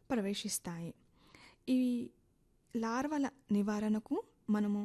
ప్రవేశిస్తాయి ఈ లార్వల నివారణకు మనము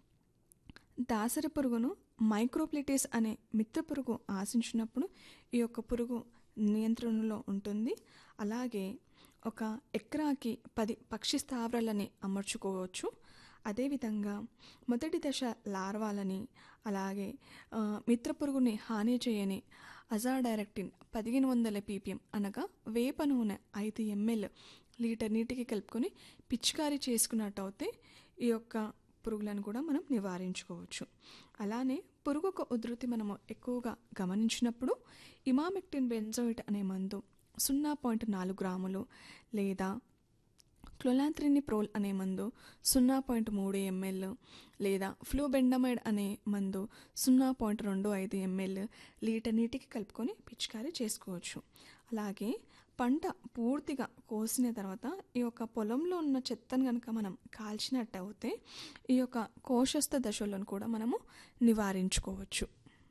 దాసరి పురుగును మైక్రోప్లిటిస్ అనే మిత్ర పురుగు ఆశించినప్పుడు ఈ యొక్క పురుగు నియంత్రణలో ఉంటుంది అలాగే ఒక ఎకరాకి పది పక్షి స్థావరాలని అమర్చుకోవచ్చు అదేవిధంగా మొదటి దశ లార్వాలని అలాగే ఆ, మిత్ర పురుగుని హాని చేయని అజాడైరెక్టిన్ పదిహేను వందల పీపీఎం అనగా వేప నూనె ఐదు ఎంఎల్ లీటర్ నీటికి కలుపుకొని పిచికారీ చేసుకున్నట్టయితే ఈ యొక్క పురుగులను కూడా మనం నివారించుకోవచ్చు అలానే పురుగు యొక్క ఉధృతి మనము ఎక్కువగా గమనించినప్పుడు ఇమామెక్టిన్ బెంజోయిట్ అనే మందు సున్నా పాయింట్ నాలుగు గ్రాములు లేదా క్లోలాంత్రిని ప్రోల్ అనే మందు సున్నా పాయింట్ మూడు ఎంఎల్ లేదా ఫ్లూబెండమైడ్ అనే మందు సున్నా పాయింట్ రెండు ఐదు ఎంఎల్ లీటర్ నీటికి కలుపుకొని పిచికారీ చేసుకోవచ్చు అలాగే పంట పూర్తిగా కోసిన తర్వాత ఈ యొక్క పొలంలో ఉన్న చెత్తను కనుక మనం కాల్చినట్టు అయితే ఈ యొక్క కోశస్థ దశలను కూడా మనము నివారించుకోవచ్చు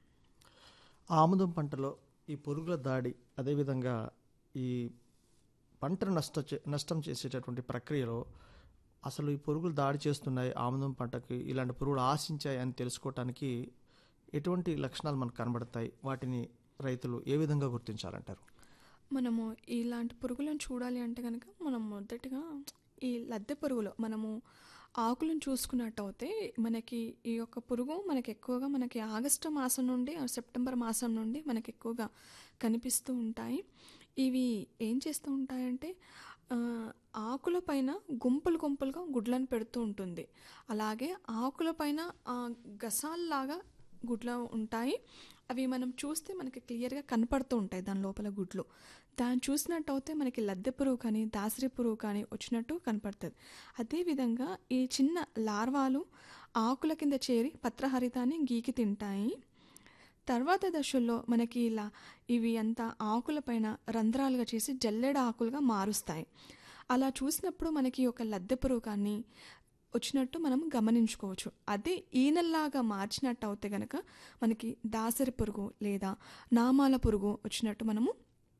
ఆముదం పంటలో ఈ పురుగుల దాడి అదేవిధంగా ఈ పంటను నష్ట చే- నష్టం చేసేటటువంటి ప్రక్రియలో అసలు ఈ పురుగులు దాడి చేస్తున్నాయి ఆముదం పంటకి ఇలాంటి పురుగులు ఆశించాయి అని తెలుసుకోవటానికి ఎటువంటి లక్షణాలు మనకు కనబడతాయి వాటిని రైతులు ఏ విధంగా గుర్తించాలంటారు మనము ఇలాంటి పురుగులను చూడాలి అంటే కనుక మనం మొదటగా ఈ లద్దె పురుగులు మనము ఆకులను చూసుకున్నట్టు అయితే మనకి ఈ యొక్క పురుగు మనకి ఎక్కువగా మనకి ఆగస్టు మాసం నుండి ఆ సెప్టెంబర్ మాసం నుండి మనకి ఎక్కువగా కనిపిస్తూ ఉంటాయి ఇవి ఏం చేస్తూ ఉంటాయంటే ఆ, ఆకుల పైన గుంపులు గుంపులుగా గుడ్లను పెడుతూ ఉంటుంది అలాగే ఆకుల పైన ఆ, గసాల్లాగా గుడ్లు ఉంటాయి అవి మనం చూస్తే మనకి క్లియర్గా కనపడుతూ ఉంటాయి దాని లోపల గుడ్లు దాన్ని చూసినట్టు అయితే మనకి లద్దె పురుగు కానీ దాసరి పురుగు కానీ వచ్చినట్టు కనపడుతుంది అదేవిధంగా ఈ చిన్న లార్వాలు ఆకుల కింద చేరి పత్రహరితాన్ని గీకి తింటాయి తర్వాత దశల్లో మనకి ఇలా ఇవి అంతా ఆకులపైన రంధ్రాలుగా చేసి జల్లెడ ఆకులుగా మారుస్తాయి అలా చూసినప్పుడు మనకి ఒక లద్దె పురుగు కానీ వచ్చినట్టు మనం గమనించుకోవచ్చు అదే ఈనల్లాగా మార్చినట్టు అవుతే గనక మనకి దాసరి పురుగు లేదా నామాల పురుగు వచ్చినట్టు మనము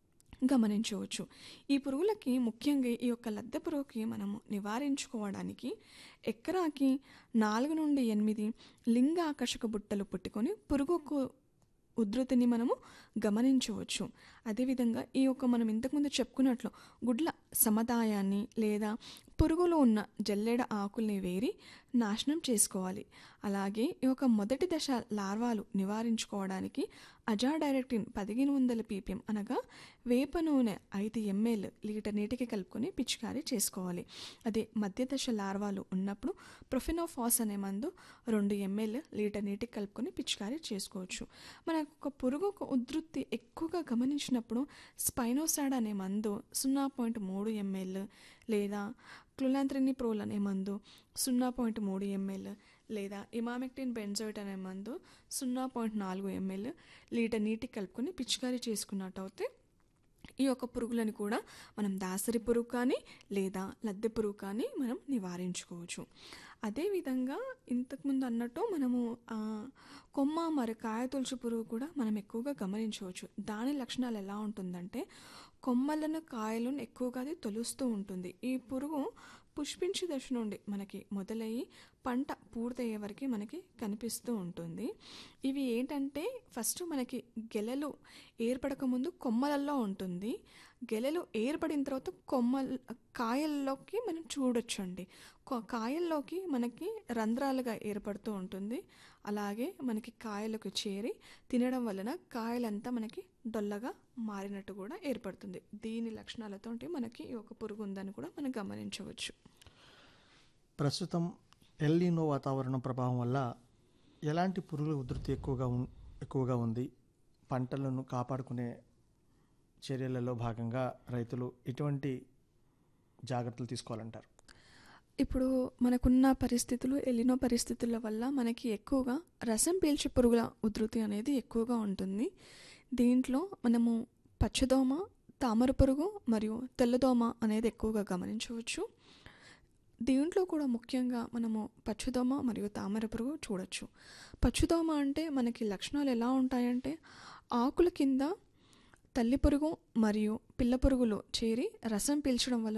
గమనించవచ్చు ఈ పురుగులకి ముఖ్యంగా ఈ యొక్క లద్దె పురుగుకి మనము నివారించుకోవడానికి ఎకరాకి నాలుగు నుండి ఎనిమిది లింగ ఆకర్షక బుట్టలు పుట్టుకొని పురుగుకు ఉధృతిని మనము గమనించవచ్చు అదేవిధంగా ఈ యొక్క మనం ఇంతకుముందు చెప్పుకున్నట్లు గుడ్ల సముదాయాన్ని లేదా పురుగులో ఉన్న జల్లెడ ఆకుల్ని వేరి నాశనం చేసుకోవాలి అలాగే ఈ యొక్క మొదటి దశ లార్వాలు నివారించుకోవడానికి అజాడైరెక్టిన్ పదిహేను వందల పీపీఎం అనగా వేప నూనె ఐదు ఎంఎల్ లీటర్ నీటికి కలుపుకొని పిచికారీ చేసుకోవాలి అదే మధ్య దశ లార్వాలు ఉన్నప్పుడు ప్రొఫినోఫాస్ అనే మందు రెండు ఎంఎల్ లీటర్ నీటికి కలుపుకొని పిచికారీ చేసుకోవచ్చు మనకు ఒక పురుగు ఒక ఉధృతి ఎక్కువగా గమనించినప్పుడు స్పైనోసాడ్ అనే మందు సున్నా పాయింట్ మూడు ఎంఎల్ లేదా క్లులాంత్రిని ప్రోల్ అనే మందు సున్నా పాయింట్ మూడు ఎంఎల్ లేదా ఇమామెక్టిన్ బెంజోయిట్ అనే మందు సున్నా పాయింట్ నాలుగు ఎంఎల్ లీటర్ నీటికి కలుపుకొని పిచికారీ చేసుకున్నట్టు అయితే ఈ యొక్క పురుగులను కూడా మనం దాసరి పురుగు కానీ లేదా లద్దె పురుగు కానీ మనం నివారించుకోవచ్చు అదేవిధంగా ఇంతకుముందు అన్నట్టు మనము ఆ, కొమ్మ మరి కాయ తులసి పురుగు కూడా మనం ఎక్కువగా గమనించవచ్చు దాని లక్షణాలు ఎలా ఉంటుందంటే కొమ్మలను కాయలను ఎక్కువగా అది తొలుస్తూ ఉంటుంది ఈ పురుగు పుష్పించే దశ నుండి మనకి మొదలయ్యి పంట పూర్తయ్యే వరకు మనకి కనిపిస్తూ ఉంటుంది ఇవి ఏంటంటే ఫస్ట్ మనకి గెలలు ఏర్పడక ముందు కొమ్మలలో ఉంటుంది గెలలు ఏర్పడిన తర్వాత కొమ్మ కాయల్లోకి మనం చూడొచ్చండి కొ- కాయల్లోకి మనకి రంధ్రాలుగా ఏర్పడుతూ ఉంటుంది అలాగే మనకి కాయలకు చేరి తినడం వలన కాయలంతా మనకి డొల్లగా మారినట్టు కూడా ఏర్పడుతుంది దీని లక్షణాలతో మనకి ఈ ఒక పురుగు ఉందని కూడా మనం గమనించవచ్చు ప్రస్తుతం ఎల్లీనో వాతావరణం ప్రభావం వల్ల ఎలాంటి పురుగుల ఉధృతి ఎక్కువగా ఉన్ ఎక్కువగా ఉంది పంటలను కాపాడుకునే చర్యలలో భాగంగా రైతులు ఎటువంటి జాగ్రత్తలు తీసుకోవాలంటారు ఇప్పుడు మనకున్న పరిస్థితులు ఎలినో పరిస్థితుల వల్ల మనకి ఎక్కువగా రసం పీల్చే పురుగుల ఉధృతి అనేది ఎక్కువగా ఉంటుంది దీంట్లో మనము పచ్చదోమ తామర పురుగు మరియు తెల్లదోమ అనేది ఎక్కువగా గమనించవచ్చు దీంట్లో కూడా ముఖ్యంగా మనము పచ్చదోమ మరియు తామర పురుగు చూడొచ్చు పచ్చదోమ అంటే మనకి లక్షణాలు ఎలా ఉంటాయంటే ఆకుల కింద తల్లి పురుగు మరియు పిల్ల పురుగులు చేరి రసం పీల్చడం వల్ల